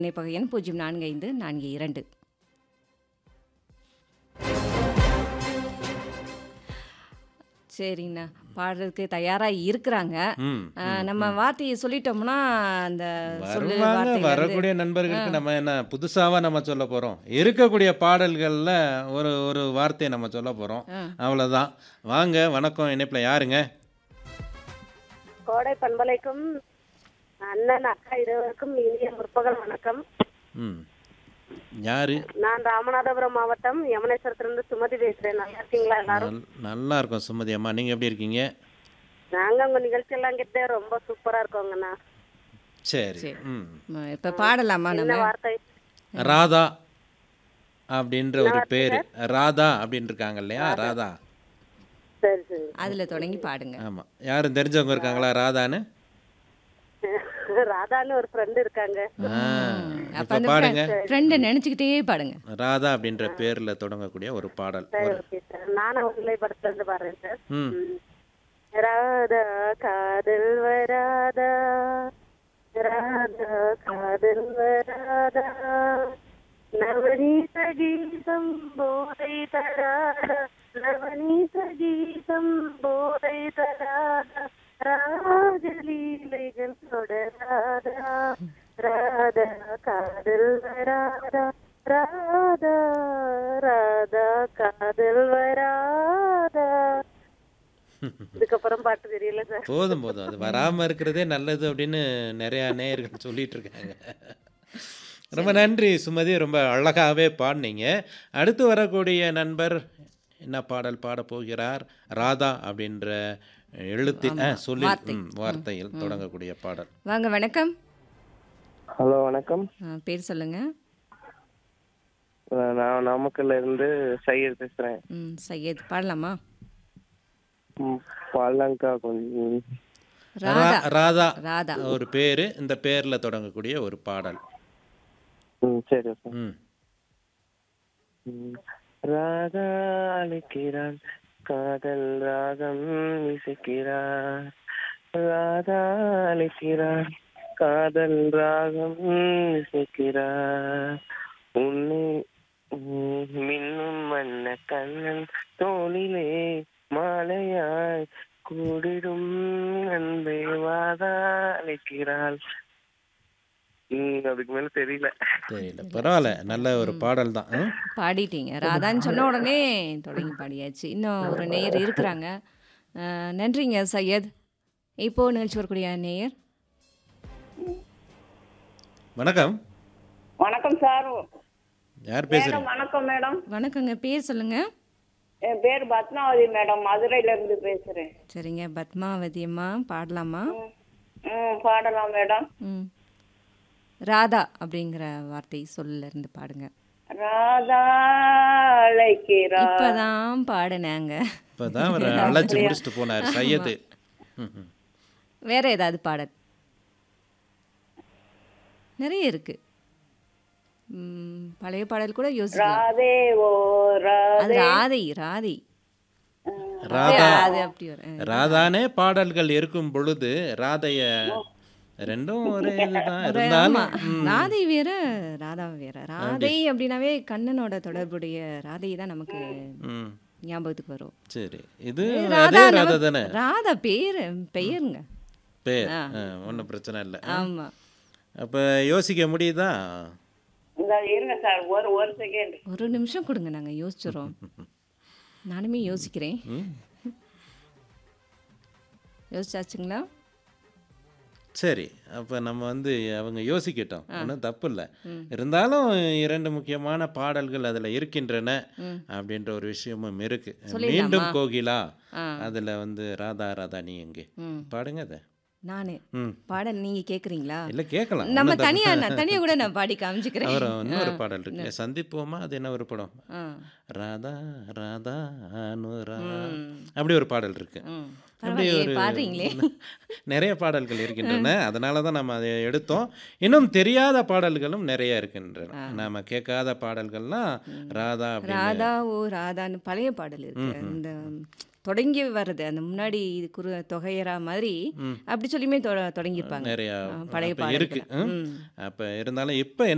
இணைப்பக எண் பூஜ்ஜியம் நான்கு ஐந்து நான்கு இரண்டு சரிங்கண்ணா பாடுறதுக்கு தயாராக இருக்கிறாங்க ம் ஆ, நம்ம வார்த்தையை சொல்லிட்டோம்னா அந்த சொல்லு வருவாங்க வார்த்தை வந்து வரக்கூடிய நண்பர்களுக்கு நம்ம என்ன புதுசாவா நம்ம சொல்ல போறோம் இருக்கக்கூடிய பாடல்கள்ல ஒரு ஒரு வார்த்தையை நம்ம சொல்ல போறோம் ஆ. அவ்வளவுதான் வாங்க வணக்கம் இணைப்புல யாருங்க கோடை பண்பலைக்கும் அண்ணன் அக்கா இருவருக்கும் இனிய முற்பகல் வணக்கம் ம் யாரு நான் ராமநாதபுரம் மாவட்டம் யமுனேஸ்வரத்திலிருந்து சுமதி பேசுறேன் நல்லா இருக்கீங்களா எல்லாரும் நல்- நல்லா இருக்கும் சுமதி அம்மா நீங்க எப்படி இருக்கீங்க நாங்க உங்க நிகழ்ச்சி எல்லாம் கிட்ட ரொம்ப சூப்பரா இருக்கோங்கண்ணா சரி சரி. ம் ம, இப்ப பாடலாமா என்ன நம்ம வார்த்தை ராதா அப்படின்ற ஒரு பேரு ராதா அப்படின்னு இருக்காங்க இல்லையா ராதா சரி சரி அதுல தொடங்கி பாடுங்க ஆமா யாரும் தெரிஞ்சவங்க இருக்காங்களா ராதான்னு ராதான்னு ஒரு ஃப்ரெண்டு இருக்காங்க ஆ, அப்ப இப்ப அந்த பாடுங்க ஃப்ரெண்டை நினைச்சுக்கிட்டே பாடுங்க ராதா அப்படின்ற பேர்ல தொடங்கக்கூடிய ஒரு பாடல் சரி ஒரு ஓகே சார் நானும் உங்களை படத்துல இருந்து பாடுறேன் சார் ம் ம். ராதா காதல் வராதா ராதா காதல் வராதா நவநீத கீதம் போதை தராதா நவநீத கீதம் போதை தராதா ராஜலீலைகள் தொடராதா ராதா காதல் வராதா ராதா ராதா காதல் வராதா இதுக்கப்புறம் பாட்டு தெரியல சார் போதும் போதும் அது வராம இருக்கிறதே நல்லது அப்படின்னு நிறைய நேயர்கள் சொல்லிட்டு இருக்காங்க ரொம்ப நன்றி சுமதி ரொம்ப அழகாகவே பாடினீங்க அடுத்து வரக்கூடிய நண்பர் என்ன பாடல் பாட போகிறார் ராதா அப்படின்ற எழுத்தில் ஆ, சொல்லி ம், வார்த்தையில் தொடங்கக்கூடிய பாடல் வாங்க வணக்கம் ஹலோ வணக்கம் ஆ, பேர் சொல்லுங்க அஹ் நான் நாமக்கல்ல இருந்து சையர் பேசுறேன் ம் சையத் பாடலாமா ம், பாடலாங்க்கா கொஞ்சம் ராதா ரா- ராதா ராதா ஒரு பேரு இந்த பேர்ல தொடங்கக்கூடிய ஒரு பாடல் ம் சரி ஓகே ம் ம். ராதா அழைக்கிறான் காதல் ராகம் இசைக்கிறான் ராதா அழைக்கிறான் காதல் ராகம் இசைக்கிறான் உன்னை ம், மின்னும் வண்ண கண்ணன் தோளிலே மாலையாய் கூடிடும் அன்பை வாதா அழைக்கிறாள் ம், அதுக்கு மேல தெரியல தெரியல பரவாயில்ல நல்ல ஒரு பாடல் தான் ம்? பாடிட்டீங்க ராதான்னு சொன்ன உடனே தொடங்கி பாடியாச்சு இன்னும் ஒரு நேயர் இருக்கிறாங்க ஆ, நன்றிங்க சையத் இப்போ நிகழ்ச்சி வரக்கூடிய நேயர் வணக்கம் வணக்கம் சார் யார் பேசுறீங்க மேடம் வணக்கம் மேடம் வணக்கங்க பேர் சொல்லுங்க என் பேர் பத்மாவதி மேடம் மதுரையில இருந்து பேசுறேன் சரிங்க பத்மாவதி அம்மா பாடலாமா ம் பாடலாம் மேடம் ம் ராதா அப்படிங்கிற வார்த்தை சொல்ல இருந்து பாடுங்க ராதா அழைக்கிறா இப்பதான் பாடினாங்க இப்பதான் அவர் அழைச்சு முடிச்சுட்டு போனார் சையது ம், ம். வேற ஏதாவது பாடல் நிறைய இருக்கு ம், பழைய பாடல் கூட யோசிக்கலாம் ராதே ஓ அது ராதே ராதை ராதை ராதா அது அப்படி வரும் ராதானே பாடல்கள் இருக்கும் பொழுது ராதைய ரெண்டும் ஒரே இதுதான் இருந்தாலும் ஆமா ராதை வேற ராதா வேற ராதை அப்படின்னாவே கண்ணனோட தொடர்புடைய ராதை தான் நமக்கு ம், ஞாபகத்துக்கு வரும் சரி இது ராதா அதே ராதா நமக்கு- தானே ராதா பேரு பெயருங்க பேர் ஒன்றும் பிரச்சனை இல்லை ஆமா அப்ப யோசிக்க முடியுதா இந்த இருங்க சார் ஒரு ஒரு செகண்ட் ஒரு நிமிஷம் கொடுங்க நாங்க யோசிச்சிரோம் நானுமே யோசிக்கிறேன் ம், யோசிச்சாச்சுங்களா சரி அப்ப நம்ம வந்து அவங்க யோசிக்கட்டும் ஒன்றும் தப்பு இல்லை இருந்தாலும் இரண்டு முக்கியமான பாடல்கள் அதுல இருக்கின்றன அப்படின்ற ஒரு விஷயமும் இருக்கு மீண்டும் கோகிலா ஆ. அதுல வந்து ராதா ராதா நீ எங்கே ம் பாடுங்க அதை நானு ம் பாடல் நீங்க கேக்குறீங்களா இல்ல கேட்கலாம் நம்ம ஒண்ணும் தப்பு தனியா நான் தனியா கூட நான் பாடி காமிச்சுக்கிறேன் அப்புறம் இன்னொரு பாடல் இருக்கு சந்திப்போமா அது என்ன ஒரு படம் ஆ. ராதா ராதா அனுரா ம். அப்படி ஒரு பாடல் இருக்கு ம். அப்படி பரவாயில்லையே, ஒரு பாடுறீங்களே நிறைய பாடல்கள் இருக்கின்றன அதனால தான் நம்ம அதை எடுத்தோம் இன்னும் தெரியாத பாடல்களும் நிறைய இருக்கின்றன நாம கேட்காத பாடல்கள்லாம் ராதா அப்படின்னு ராதா ஓ ராதான்னு பழைய பாடல் இருக்கு இந்த தொடங்கி வர்றது அந்த முன்னாடி இது குறு தொகையரா மாதிரி அப்படி சொல்லியுமே தொ- தொடங்கியிருப்பாங்க நிறைய ஆ, பழைய அப்ப இருக்கு பாடல்கள் ம். அப்ப இருந்தாலும் இப்ப என்ன